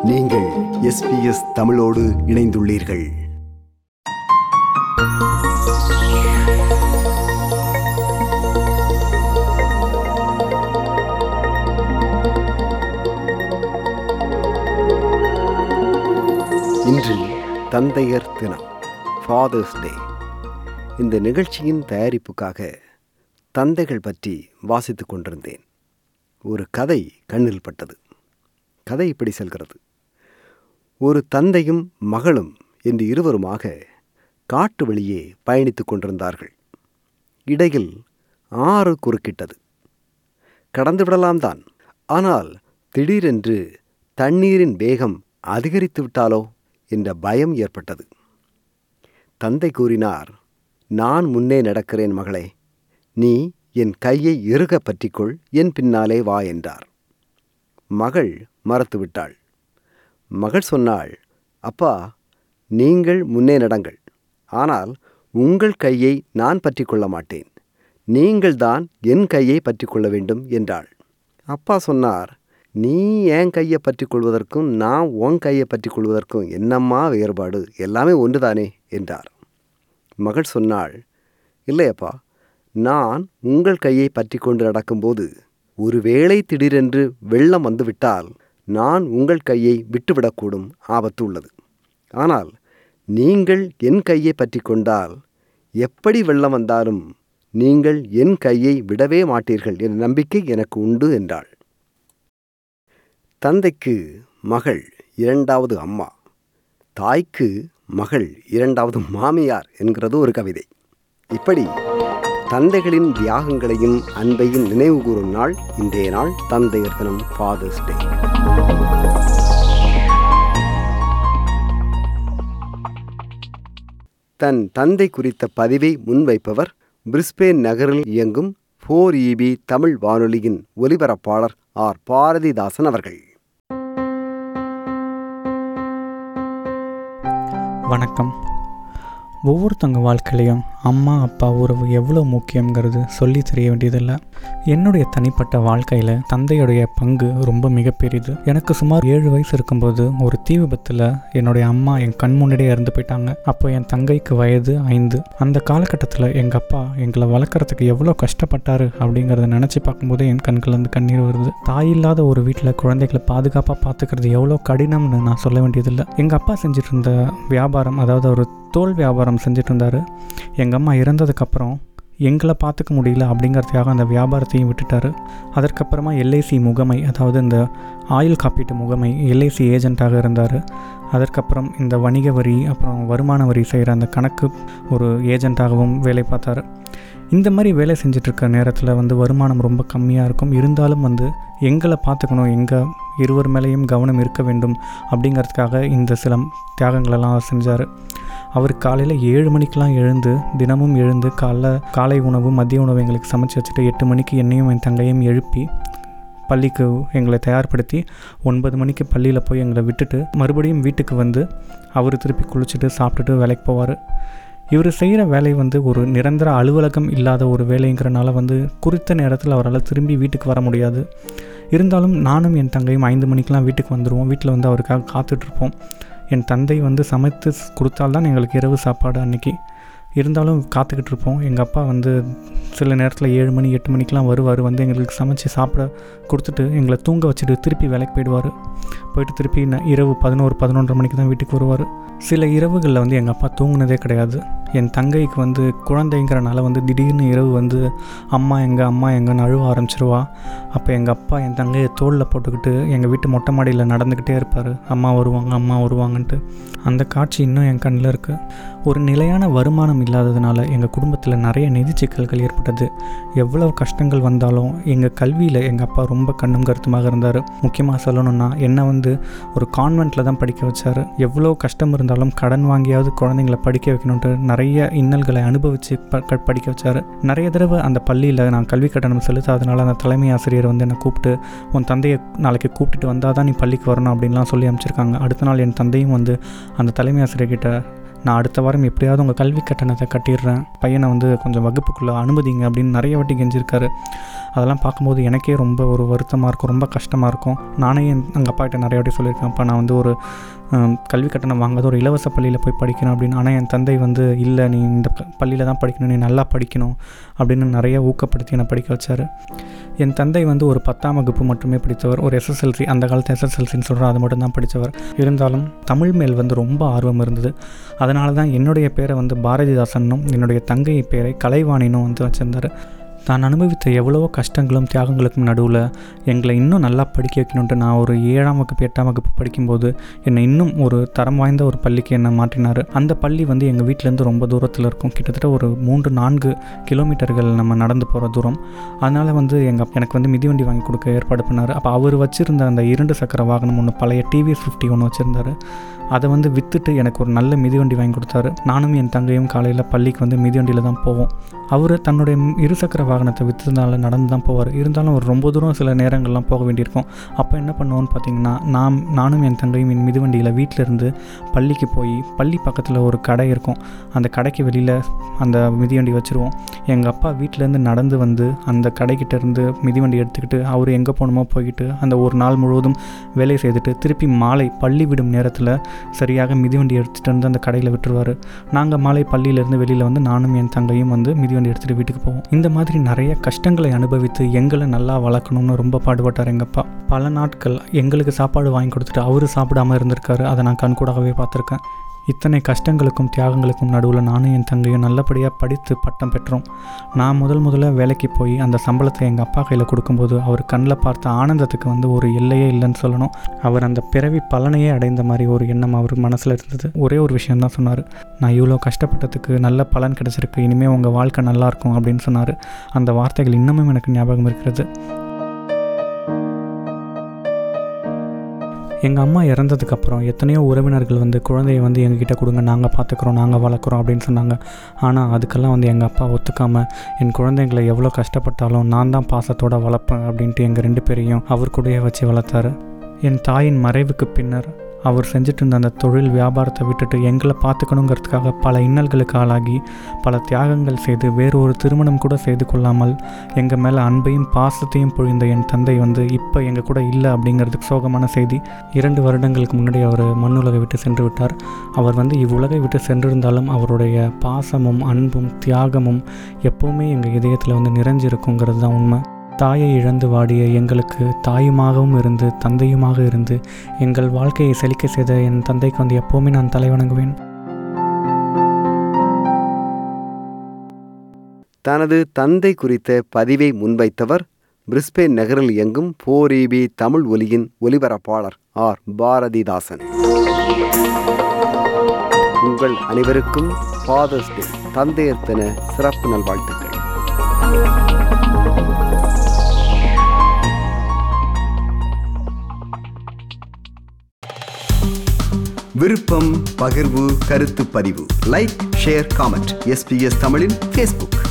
நீங்கள் எஸ்பிஎஸ் தமிழோடு இணைந்துள்ளீர்கள் இன்று தந்தையர் தினம் ஃபாதர்ஸ் டே இந்த நிகழ்ச்சியின் தயாரிப்புக்காக தந்தைகள் பற்றி வாசித்துக் கொண்டிருந்தேன் ஒரு கதை கண்ணில் பட்டது கதை இப்படி செல்கிறது ஒரு தந்தையும் மகளும் என்று இருவருமாக காட்டு வழியே பயணித்துக் கொண்டிருந்தார்கள் இடையில் ஆறு குறுக்கிட்டது கடந்து விடலாம் தான் ஆனால் திடீரென்று தண்ணீரின் வேகம் அதிகரித்து விட்டாலோ என்ற பயம் ஏற்பட்டது தந்தை கூறினார் நான் முன்னே நடக்கிறேன் மகளே நீ என் கையை இறுக பற்றிக்கொள் என் பின்னாலே வா என்றார் மகள் மறுத்துவிட்டாள் மகள் சொன்னாள் அப்பா நீங்கள் முன்னே நடங்கள் ஆனால் உங்கள் கையை நான் பற்றி கொள்ள மாட்டேன் நீங்கள்தான் என் கையை பற்றி கொள்ள வேண்டும் என்றாள் அப்பா சொன்னார் நீ என் கையை பற்றி கொள்வதற்கும் நான் உன் கையை பற்றி கொள்வதற்கும் என்னம்மா வேறுபாடு எல்லாமே ஒன்றுதானே என்றார் மகள் சொன்னாள் இல்லையப்பா நான் உங்கள் கையை பற்றி கொண்டு நடக்கும்போது ஒருவேளை திடீரென்று வெள்ளம் வந்துவிட்டால் நான் உங்கள் கையை விட்டுவிடக்கூடும் ஆபத்து உள்ளது ஆனால் நீங்கள் என் கையை பற்றி கொண்டால் எப்படி வெள்ளம் வந்தாலும் நீங்கள் என் கையை விடவே மாட்டீர்கள் என்ற நம்பிக்கை எனக்கு உண்டு என்றாள் தந்தைக்கு மகள் இரண்டாவது அம்மா தாய்க்கு மகள் இரண்டாவது மாமியார் என்கிறது ஒரு கவிதை இப்படி தந்தைகளின் தியாகங்களையும் அன்பையும் நினைவு கூறும் நாள் இன்றைய நாள் தந்தையர் தினம் ஃபாதர்ஸ் டே தன் தந்தை குறித்த பதிவை முன்வைப்பவர் பிரிஸ்பேன் நகரில் இயங்கும் ஃபோர் இபி தமிழ் வானொலியின் ஒலிபரப்பாளர் ஆர் பாரதிதாசன் அவர்கள் வணக்கம் ஒவ்வொருத்தவங்க வாழ்க்கையிலையும் அம்மா அப்பா உறவு எவ்வளோ முக்கியங்கிறது சொல்லி தெரிய வேண்டியதில்லை என்னுடைய தனிப்பட்ட வாழ்க்கையில் தந்தையுடைய பங்கு ரொம்ப மிகப்பெரியது எனக்கு சுமார் ஏழு வயசு இருக்கும்போது ஒரு தீ விபத்தில் என்னுடைய அம்மா என் கண் முன்னாடியே இறந்து போயிட்டாங்க அப்போ என் தங்கைக்கு வயது ஐந்து அந்த காலகட்டத்தில் எங்கள் அப்பா எங்களை வளர்க்குறதுக்கு எவ்வளோ கஷ்டப்பட்டாரு அப்படிங்கிறத நினச்சி பார்க்கும்போது என் கண்கள்லேருந்து கண்ணீர் வருது தாய் இல்லாத ஒரு வீட்டில் குழந்தைகளை பாதுகாப்பாக பார்த்துக்கிறது எவ்வளோ கடினம்னு நான் சொல்ல வேண்டியதில்லை எங்கள் அப்பா செஞ்சுட்டு இருந்த வியாபாரம் அதாவது ஒரு தோல் வியாபாரம் செஞ்சுட்டு இருந்தார் எங்கள் அம்மா இறந்ததுக்கப்புறம் எங்களை பார்த்துக்க முடியல அப்படிங்கிறதுக்காக அந்த வியாபாரத்தையும் விட்டுட்டார் அதற்கப்புறமா எல்ஐசி முகமை அதாவது இந்த ஆயுள் காப்பீட்டு முகமை எல்ஐசி ஏஜெண்ட்டாக இருந்தார் அதற்கப்புறம் இந்த வணிக வரி அப்புறம் வருமான வரி செய்கிற அந்த கணக்கு ஒரு ஏஜெண்ட்டாகவும் வேலை பார்த்தாரு இந்த மாதிரி வேலை செஞ்சிட்ருக்க நேரத்தில் வந்து வருமானம் ரொம்ப கம்மியாக இருக்கும் இருந்தாலும் வந்து எங்களை பார்த்துக்கணும் எங்கள் இருவர் மேலேயும் கவனம் இருக்க வேண்டும் அப்படிங்கிறதுக்காக இந்த சில தியாகங்களெல்லாம் அவர் செஞ்சார் அவர் காலையில் ஏழு மணிக்கெலாம் எழுந்து தினமும் எழுந்து காலைல காலை உணவு மதிய உணவு எங்களுக்கு சமைச்சு வச்சுட்டு எட்டு மணிக்கு என்னையும் என் தங்கையும் எழுப்பி பள்ளிக்கு எங்களை தயார்படுத்தி ஒன்பது மணிக்கு பள்ளியில் போய் எங்களை விட்டுட்டு மறுபடியும் வீட்டுக்கு வந்து அவர் திருப்பி குளிச்சுட்டு சாப்பிட்டுட்டு வேலைக்கு போவார் இவர் செய்கிற வேலை வந்து ஒரு நிரந்தர அலுவலகம் இல்லாத ஒரு வேலைங்கிறனால வந்து குறித்த நேரத்தில் அவரால் திரும்பி வீட்டுக்கு வர முடியாது இருந்தாலும் நானும் என் தங்கையும் ஐந்து மணிக்கெலாம் வீட்டுக்கு வந்துடுவோம் வீட்டில் வந்து அவருக்காக காத்துட்ருப்போம் என் தந்தை வந்து சமைத்து கொடுத்தால்தான் எங்களுக்கு இரவு சாப்பாடு அன்றைக்கி இருந்தாலும் காத்துக்கிட்டு இருப்போம் எங்கள் அப்பா வந்து சில நேரத்தில் ஏழு மணி எட்டு மணிக்கெலாம் வருவார் வந்து எங்களுக்கு சமைச்சு சாப்பிட கொடுத்துட்டு எங்களை தூங்க வச்சுட்டு திருப்பி வேலைக்கு போயிடுவார் போயிட்டு திருப்பி ந- இரவு பதினோரு பதினொன்றரை மணிக்கு தான் வீட்டுக்கு வருவார் சில இரவுகளில் வந்து எங்கள் அப்பா தூங்குனதே கிடையாது என் தங்கைக்கு வந்து குழந்தைங்கிறனால வந்து திடீர்னு இரவு வந்து அம்மா எங்கே அம்மா எங்கன்னு அழுவ ஆரம்பிச்சிருவா அப்போ எங்கள் அப்பா என் தங்கையை தோளில் போட்டுக்கிட்டு எங்கள் வீட்டு மொட்டை மாடியில் நடந்துக்கிட்டே இருப்பார் அம்மா வருவாங்க அம்மா வருவாங்கன்ட்டு அந்த காட்சி இன்னும் என் கண்ணில் இருக்குது ஒரு நிலையான வருமானம் இல்லாததுனால எங்கள் குடும்பத்தில் நிறைய நிதி சிக்கல்கள் ஏற்பட்டது எவ்வளவு கஷ்டங்கள் வந்தாலும் எங்கள் கல்வியில் எங்கள் அப்பா ரொம்ப கண்ணும் கருத்துமாக இருந்தார் முக்கியமாக சொல்லணும்னா என்னை வந்து ஒரு கான்வெண்ட்டில் தான் படிக்க வச்சார் எவ்வளோ கஷ்டம் இருந்தாலும் கடன் வாங்கியாவது குழந்தைங்கள படிக்க வைக்கணுன்ட்டு நிறைய இன்னல்களை அனுபவித்து ப க- படிக்க வச்சார் நிறைய தடவை அந்த பள்ளியில் நான் கல்வி கட்டணம் செலுத்தாதனால அந்த தலைமை ஆசிரியர் வந்து என்னை கூப்பிட்டு உன் தந்தையை நாளைக்கு கூப்பிட்டுட்டு வந்தால் தான் நீ பள்ளிக்கு வரணும் அப்படின்லாம் சொல்லி அனுப்பிச்சிருக்காங்க அடுத்த நாள் என் தந்தையும் வந்து அந்த தலைமை ஆசிரியர்கிட்ட நான் அடுத்த வாரம் எப்படியாவது உங்கள் கல்வி கட்டணத்தை கட்டிடுறேன் பையனை வந்து கொஞ்சம் வகுப்புக்குள்ளே அனுமதிங்க அப்படின்னு நிறைய வாட்டி கெஞ்சிருக்காரு அதெல்லாம் பார்க்கும்போது எனக்கே ரொம்ப ஒரு வருத்தமாக இருக்கும் ரொம்ப கஷ்டமாக இருக்கும் நானே என் எங்கள் அப்பா கிட்ட நிறைய வாட்டி சொல்லியிருக்கேன் அப்பா நான் வந்து ஒரு ஹம், கல்வி கட்டணம் வாங்காத ஒரு இலவச பள்ளியில் போய் படிக்கணும் அப்படின்னு ஆனால் என் தந்தை வந்து இல்லை நீ இந்த பள்ளியில் தான் படிக்கணும் நீ நல்லா படிக்கணும் அப்படின்னு நிறைய ஊக்கப்படுத்தி என்னை படிக்க வச்சார் என் தந்தை வந்து ஒரு பத்தாம் வகுப்பு மட்டுமே படித்தவர் ஒரு எஸ்எஸ்எல்சி அந்த காலத்து எஸ்எஸ்எல்சின்னு சொல்கிறோம் அது மட்டும் தான் படித்தவர் இருந்தாலும் தமிழ் மேல் வந்து ரொம்ப ஆர்வம் இருந்தது அதனால தான் என்னுடைய பேரை வந்து பாரதிதாசனும் என்னுடைய தங்கை பேரை கலைவாணினும் வந்து வச்சுருந்தார் தான் அனுபவித்த எவ்வளவோ கஷ்டங்களும் தியாகங்களுக்கும் நடுவில் எங்களை இன்னும் நல்லா படிக்க வைக்கணுன்ட்டு நான் ஒரு ஏழாம் வகுப்பு எட்டாம் வகுப்பு படிக்கும்போது என்னை இன்னும் ஒரு தரம் வாய்ந்த ஒரு பள்ளிக்கு என்னை மாற்றினார் அந்த பள்ளி வந்து எங்கள் வீட்டிலேருந்து ரொம்ப தூரத்தில் இருக்கும் கிட்டத்தட்ட ஒரு மூன்று நான்கு கிலோமீட்டர்கள் நம்ம நடந்து போகிற தூரம் அதனால் வந்து எங்கள் எனக்கு வந்து மிதிவண்டி வாங்கி கொடுக்க ஏற்பாடு பண்ணார் அப்போ அவர் வச்சுருந்த அந்த இரண்டு சக்கர வாகனம் ஒன்று பழைய டிவிஎஸ் ஃபிஃப்டி ஒன்று வச்சுருந்தாரு அதை வந்து விற்றுட்டு எனக்கு ஒரு நல்ல மிதிவண்டி வாங்கி கொடுத்தாரு நானும் என் தங்கையும் காலையில் பள்ளிக்கு வந்து மிதிவண்டியில் தான் போவோம் அவர் தன்னுடைய இருசக்கர வாகனத்தை விற்றதுனால நடந்து தான் போவார் இருந்தாலும் அவர் ரொம்ப தூரம் சில நேரங்கள்லாம் போக வேண்டியிருக்கும் அப்போ என்ன பண்ணுவோன்னு பார்த்தீங்கன்னா நான் நானும் என் தங்கையும் என் மிதிவண்டியில் வீட்டிலேருந்து பள்ளிக்கு போய் பள்ளி பக்கத்தில் ஒரு கடை இருக்கும் அந்த கடைக்கு வெளியில் அந்த மிதிவண்டி வச்சுருவோம் எங்கள் அப்பா வீட்டிலேருந்து நடந்து வந்து அந்த கடைக்கிட்ட இருந்து மிதிவண்டி எடுத்துக்கிட்டு அவர் எங்கே போகணுமோ போய்கிட்டு அந்த ஒரு நாள் முழுவதும் வேலை செய்துட்டு திருப்பி மாலை பள்ளி விடும் நேரத்தில் சரியாக மிதிவண்டி எடுத்துகிட்டு வந்து அந்த கடையில் விட்டுருவார் நாங்கள் மாலை பள்ளியிலேருந்து வெளியில் வந்து நானும் என் தங்கையும் வந்து மிதிவண்டி எடுத்துகிட்டு வீட்டுக்கு போவோம் இந்த மாதிரி நிறைய கஷ்டங்களை அனுபவித்து எங்களை நல்லா வளர்க்கணும்னு ரொம்ப பாடுபட்டார் எங்கள் அப்பா பல நாட்கள் எங்களுக்கு சாப்பாடு வாங்கி கொடுத்துட்டு அவரு சாப்பிடாம இருந்திருக்காரு அதை நான் கண்கூடாகவே பார்த்துருக்கேன் இத்தனை கஷ்டங்களுக்கும் தியாகங்களுக்கும் நடுவில் நானும் என் தங்கையும் நல்லபடியாக படித்து பட்டம் பெற்றோம் நான் முதல் முதல்ல வேலைக்கு போய் அந்த சம்பளத்தை எங்கள் அப்பா கையில் கொடுக்கும்போது அவர் கண்ணில் பார்த்த ஆனந்தத்துக்கு வந்து ஒரு எல்லையே இல்லைன்னு சொல்லணும் அவர் அந்த பிறவி பலனையே அடைந்த மாதிரி ஒரு எண்ணம் அவர் மனசில் இருந்தது ஒரே ஒரு விஷயம் தான் சொன்னார் நான் இவ்வளோ கஷ்டப்பட்டதுக்கு நல்ல பலன் கிடைச்சிருக்கு இனிமேல் உங்கள் வாழ்க்கை நல்லா இருக்கும் அப்படின்னு சொன்னார் அந்த வார்த்தைகள் இன்னமும் எனக்கு ஞாபகம் இருக்கிறது எங்கள் அம்மா இறந்ததுக்கப்புறம் எத்தனையோ உறவினர்கள் வந்து குழந்தைய வந்து எங்ககிட்ட கொடுங்க நாங்கள் பார்த்துக்குறோம் நாங்கள் வளர்க்குறோம் அப்படின்னு சொன்னாங்க ஆனால் அதுக்கெல்லாம் வந்து எங்கள் அப்பா ஒத்துக்காமல் என் குழந்தைங்களை எவ்வளோ கஷ்டப்பட்டாலும் நான் தான் பாசத்தோட வளர்ப்பேன் அப்படின்ட்டு எங்கள் ரெண்டு பேரையும் அவர் கூடயே வச்சு வளர்த்தாரு என் தாயின் மறைவுக்கு பின்னர் அவர் செஞ்சுட்டு இருந்த அந்த தொழில் வியாபாரத்தை விட்டுட்டு எங்களை பார்த்துக்கணுங்கிறதுக்காக பல இன்னல்களுக்கு ஆளாகி பல தியாகங்கள் செய்து வேறு ஒரு திருமணம் கூட செய்து கொள்ளாமல் எங்கள் மேலே அன்பையும் பாசத்தையும் பொழிந்த என் தந்தை வந்து இப்போ எங்கள் கூட இல்லை அப்படிங்கிறதுக்கு சோகமான செய்தி இரண்டு வருடங்களுக்கு முன்னாடி அவர் மண்ணுலகை விட்டு சென்று விட்டார் அவர் வந்து இவ்வுலகை விட்டு சென்றிருந்தாலும் அவருடைய பாசமும் அன்பும் தியாகமும் எப்போவுமே எங்கள் இதயத்தில் வந்து நிறைஞ்சிருக்குங்கிறது தான் உண்மை தாயை இழந்து வாடிய எங்களுக்கு தாயுமாகவும் இருந்து தந்தையுமாக இருந்து எங்கள் வாழ்க்கையை செழிக்க செய்த என் தந்தைக்கு வந்து எப்போவுமே நான் தலை வணங்குவேன் தனது தந்தை குறித்த பதிவை முன்வைத்தவர் பிரிஸ்பேன் நகரில் இயங்கும் போரீபி தமிழ் ஒலியின் ஒலிபரப்பாளர் ஆர் பாரதிதாசன் உங்கள் அனைவருக்கும் ஃபாதர்ஸ் டே தந்தையர் தின சிறப்பு நல்வாழ்த்துக்கள் விருப்பம் பகிர்வு கருத்து பதிவு லைக் ஷேர் காமெண்ட் எஸ்பிஎஸ் தமிழின் ஃபேஸ்புக்